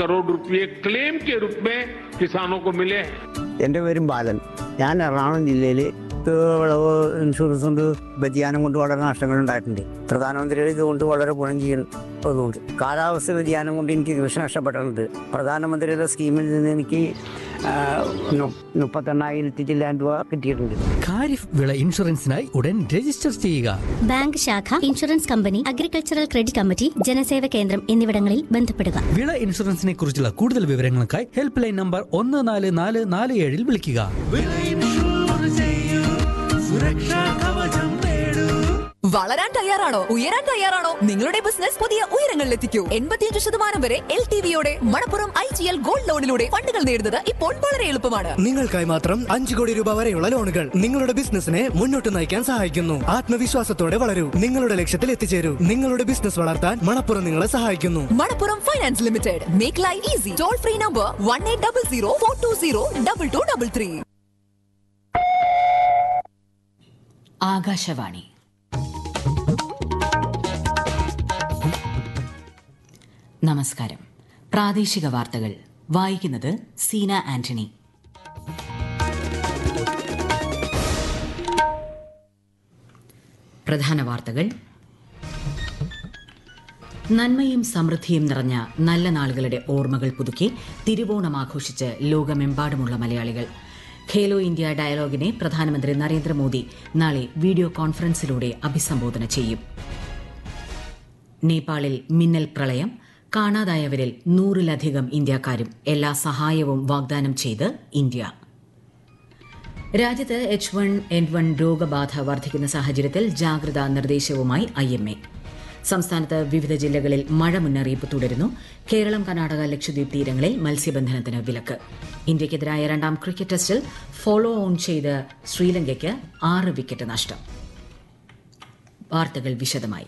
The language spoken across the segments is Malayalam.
करोड़ रुपए क्लेम के रूप में किसानों को मिले हैं എൻ്റെ പേരും ബാലൻ ഞാൻ എറണാകുളം ജില്ലയിൽ വിളവ് ഇൻഷുറൻസ് കൊണ്ട് വ്യതിയാനം കൊണ്ട് വളരെ നഷ്ടങ്ങൾ ഉണ്ടായിട്ടുണ്ട് പ്രധാനമന്ത്രിയുടെ ഇതുകൊണ്ട് വളരെ ഗുണം ചെയ്യുന്നതുകൊണ്ട് കാലാവസ്ഥ വ്യതിയാനം കൊണ്ട് എനിക്ക് കൃഷി നഷ്ടപ്പെട്ടിട്ടുണ്ട് പ്രധാനമന്ത്രിയുടെ സ്കീമിൽ നിന്ന് എനിക്ക് ആ, നു- മുപ്പത്തെണ്ണായിരത്തി ചില്ലാൻ രൂപ കിട്ടിയിട്ടുണ്ട് ഖാരിഫ് വിള ഇൻഷുറൻസിനായി ഉടൻ രജിസ്റ്റർ ചെയ്യുക ബാങ്ക് ശാഖ insurance company agricultural credit committee Janaseva Kendram എന്നിവിടങ്ങളിൽ ബന്ധപ്പെടുക വിള ഇൻഷുറൻസിനെ കുറിച്ചുള്ള കൂടുതൽ വിവരങ്ങൾക്കായി ഹെൽപ്പ് ലൈൻ നമ്പർ ഒന്ന് നാല് നാല് നാല് ഏഴിൽ വിളിക്കുക വളരാൻ തയ്യാറാണോ ഉയരാൻ തയ്യാറാണോ നിങ്ങളുടെ ബിസിനസ് പുതിയ ഉയരങ്ങളിൽ എത്തിക്കൂ എൺപത്തിയഞ്ച് ശതമാനം വരെ എൽ ടി വിയോടെ Manappuram I G L gold ലോണിലൂടെ ഫണ്ടുകൾ നേടുന്നത് ഇപ്പോൾ വളരെ എളുപ്പമാണ് നിങ്ങൾക്കായി മാത്രം അഞ്ചു കോടി രൂപ വരെയുള്ള ലോണുകൾ നിങ്ങളുടെ ബിസിനസിനെ മുന്നോട്ട് നയിക്കാൻ സഹായിക്കുന്നു ആത്മവിശ്വാസത്തോടെ വളരൂ നിങ്ങളുടെ ലക്ഷ്യത്തിൽ എത്തിച്ചേരൂ നിങ്ങളുടെ ബിസിനസ് വളർത്താൻ മണപ്പുറം നിങ്ങളെ സഹായിക്കുന്നു Manappuram finance limited make life easy toll free number one eight double zero four two zero double two double three Akashvani നമസ്കാരം പ്രാദേശിക വാർത്തകൾ വായിക്കുന്നത് സീന ആന്റണി പ്രധാന വാർത്തകൾ നന്മയും സമൃദ്ധിയും നിറഞ്ഞ നല്ല നാളുകളുടെ ഓർമ്മകൾ പുതുക്കി തിരുവോണം ആഘോഷിച്ച് ലോകമെമ്പാടുമുള്ള മലയാളികൾ ഖേലോ ഇന്ത്യ ഡയലോഗിനെ പ്രധാനമന്ത്രി നരേന്ദ്രമോദി നാളെ വീഡിയോ കോൺഫറൻസിലൂടെ അഭിസംബോധന ചെയ്യും നേപ്പാളിൽ മിന്നൽ പ്രളയം കാണാതായവരിൽ നൂറിലധികം ഇന്ത്യക്കാരും എല്ലാ സഹായവും വാഗ്ദാനം ചെയ്ത് ഇന്ത്യ രാജ്യത്ത് എച്ച് വൺ എൻ വൺ രോഗബാധ വർദ്ധിക്കുന്ന സാഹചര്യത്തിൽ ജാഗ്രതാ നിർദ്ദേശവുമായി ഐ എം എ സംസ്ഥാനത്ത് വിവിധ ജില്ലകളിൽ മഴ മുന്നറിയിപ്പ് തുടരുന്നു കേരളം കർണാടക ലക്ഷദ്വീപ് തീരങ്ങളിൽ മത്സ്യബന്ധനത്തിന് വിലക്ക് ഇന്ത്യക്കെതിരായ രണ്ടാം ക്രിക്കറ്റ് ടെസ്റ്റിൽ ഫോളോ ഓൺ ചെയ്ത് ശ്രീലങ്കയ്ക്ക് ആറ് വിക്കറ്റ് നഷ്ടം വാർത്തകൾ വിശദമായി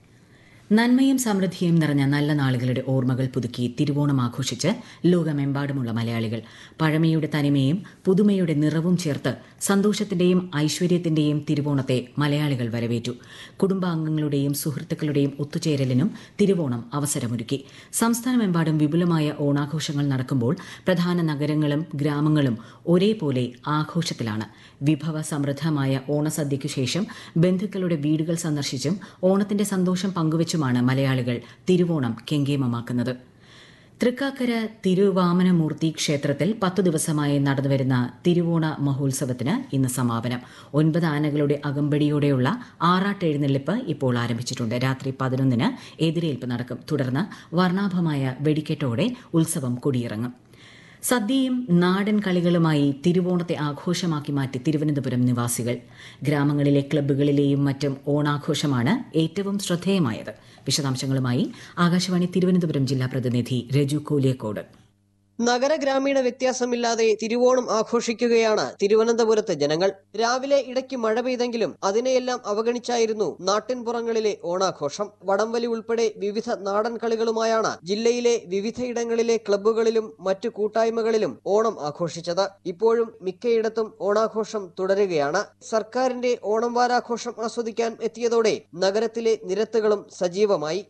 നന്മയും സമൃദ്ധിയും നിറഞ്ഞ നല്ല നാളുകളുടെ ഓർമ്മകൾ പുതുക്കി തിരുവോണം ആഘോഷിച്ച് ലോകമെമ്പാടുമുള്ള മലയാളികൾ പഴമയുടെ തനിമയും പുതുമയുടെ നിറവും ചേർത്ത് സന്തോഷത്തിന്റെയും ഐശ്വര്യത്തിന്റെയും തിരുവോണത്തെ മലയാളികൾ വരവേറ്റു കുടുംബാംഗങ്ങളുടെയും സുഹൃത്തുക്കളുടെയും ഒത്തുചേരലിനും തിരുവോണം അവസരമൊരുക്കി സംസ്ഥാനമെമ്പാടും വിപുലമായ ഓണാഘോഷങ്ങൾ നടക്കുമ്പോൾ പ്രധാന നഗരങ്ങളും ഗ്രാമങ്ങളും ഒരേപോലെ ആഘോഷത്തിലാണ് വിഭവ സമൃദ്ധമായ ഓണസദ്യയ്ക്കു ശേഷം ബന്ധുക്കളുടെ വീടുകൾ സന്ദർശിച്ചും ഓണത്തിന്റെ സന്തോഷം പങ്കുവച്ചുമാണ് മലയാളികൾ തിരുവോണം കെങ്കേമമാക്കുന്നത് തൃക്കാക്കര തിരുവാമനമൂർത്തി ക്ഷേത്രത്തിൽ പത്തു ദിവസമായി നടന്നുവരുന്ന തിരുവോണ മഹോത്സവത്തിന് ഇന്ന് സമാപനം ഒൻപത് ആനകളുടെ അകമ്പടിയോടെയുള്ള ആറാട്ടെഴുന്നള്ളിപ്പ് ഇപ്പോൾ ആരംഭിച്ചിട്ടുണ്ട് രാത്രി പതിനൊന്നിന് എതിരേൽപ്പ് നടക്കും തുടർന്ന് വർണ്ണാഭമായ വെടിക്കെട്ടോടെ ഉത്സവം കൊടിയിറങ്ങും സദ്യയും നാടൻ കളികളുമായി തിരുവോണത്തെ ആഘോഷമാക്കി മാറ്റി തിരുവനന്തപുരം നിവാസികൾ ഗ്രാമങ്ങളിലെ ക്ലബ്ബുകളിലെയും മറ്റും ഓണാഘോഷമാണ് ഏറ്റവും ശ്രദ്ധേയമായത് വിശദാംശങ്ങളുമായി ആകാശവാണി തിരുവനന്തപുരം ജില്ലാ പ്രതിനിധി രജു കോലിയക്കോട് നഗര ഗ്രാമീണ വ്യത്യാസമില്ലാതെ തിരുവോണം ആഘോഷിക്കുകയാണ് തിരുവനന്തപുരത്തെ ജനങ്ങൾ രാവിലെ ഇടയ്ക്ക് മഴ പെയ്തെങ്കിലും അതിനെയെല്ലാം അവഗണിച്ചായിരുന്നു നാട്ടിൻപുറങ്ങളിലെ ഓണാഘോഷം വടംവലി ഉൾപ്പെടെ വിവിധ നാടൻ കളികളുമായാണ് ജില്ലയിലെ വിവിധയിടങ്ങളിലെ ക്ലബ്ബുകളിലും മറ്റു കൂട്ടായ്മകളിലും ഓണം ആഘോഷിച്ചത് ഇപ്പോഴും മിക്കയിടത്തും ഓണാഘോഷം തുടരുകയാണ് സർക്കാരിന്റെ ഓണം വാരാഘോഷം ആസ്വദിക്കാൻ എത്തിയതോടെ നഗരത്തിലെ നിരത്തുകളും സജീവമായി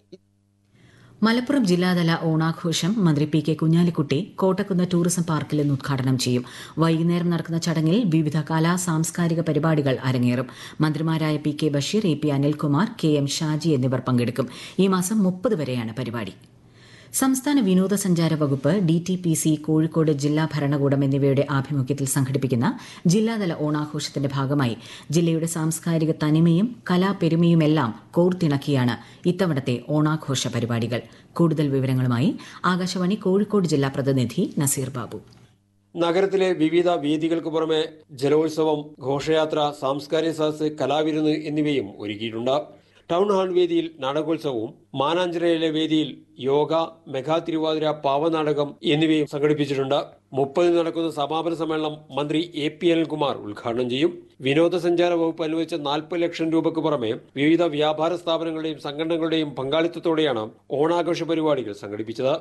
മലപ്പുറം ജില്ലാതല ഓണാഘോഷം മന്ത്രി P K Kunhalikutty Kottakkunnu tourism പാർക്കിൽ ഇന്ന് ഉദ്ഘാടനം ചെയ്യും വൈകുന്നേരം നടക്കുന്ന ചടങ്ങിൽ വിവിധ കലാ സാംസ്കാരിക പരിപാടികൾ അരങ്ങേറും മന്ത്രിമാരായ P K Basheer A P Anilkumar K M Shaji എന്നിവർ പങ്കെടുക്കും ഈ മാസം മുപ്പത് വരെയാണ് പരിപാടി സംസ്ഥാന വിനോദസഞ്ചാര വകുപ്പ് D T P C Kozhikode ജില്ലാ ഭരണകൂടം എന്നിവയുടെ ആഭിമുഖ്യത്തിൽ സംഘടിപ്പിക്കുന്ന ജില്ലാതല ഓണാഘോഷത്തിന്റെ ഭാഗമായി ജില്ലയുടെ സാംസ്കാരിക തനിമയും കലാപെരുമയുമെല്ലാം കോർത്തിണക്കിയാണ് ഇത്തവണത്തെ ഓണാഘോഷ പരിപാടികൾ കൂടുതൽ വിവരങ്ങളുമായി ആകാശവാണി കോഴിക്കോട് ജില്ലാ പ്രതിനിധി നസീർ ബാബു നഗരത്തിലെ വിവിധ വേദികൾക്ക് പുറമെ ജലോത്സവം ഘോഷയാത്ര സാംസ്കാരിക സദസ് കലാവിരുന്ന് എന്നിവയും ഒരുക്കിയിട്ടുണ്ട് ടൗൺ ഹാൾ വേദിയിൽ നാടകോത്സവവും മാനാഞ്ചിറയിലെ വേദിയിൽ യോഗ മെഗാ തിരുവാതിര പാവനാടകം എന്നിവയും സംഘടിപ്പിച്ചിട്ടുണ്ട് മുപ്പതിന് നടക്കുന്ന സമാപന സമ്മേളനം മന്ത്രി എ പി അനിൽകുമാർ ഉദ്ഘാടനം ചെയ്യും വിനോദസഞ്ചാര വകുപ്പ് അനുവദിച്ച നാൽപ്പത് ലക്ഷം രൂപയ്ക്ക് പുറമെ വിവിധ വ്യാപാര സ്ഥാപനങ്ങളുടെയും സംഘടനകളുടെയും പങ്കാളിത്തത്തോടെയാണ് ഓണാഘോഷ പരിപാടികൾ സംഘടിപ്പിച്ചത്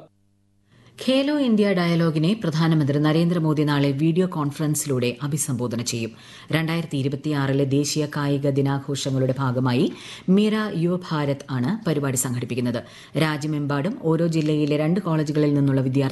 ഖേലോ ഇന്ത്യ ഡയലോഗിനെ പ്രധാനമന്ത്രി നരേന്ദ്രമോദി നാളെ വീഡിയോ കോൺഫറൻസിലൂടെ അഭിസംബോധന ചെയ്യും രണ്ടായിരത്തി ഇരുപത്തിയാറിലെ ദേശീയ കായിക ദിനാഘോഷങ്ങളുടെ ഭാഗമായി മീര യുവ ഭാരത് ആണ് പരിപാടി സംഘടിപ്പിക്കുന്നത് രാജ്യമെമ്പാടും ഓരോ ജില്ലയിലെ രണ്ട് കോളേജുകളിൽ നിന്നുള്ള വിദ്യാർത്ഥികൾ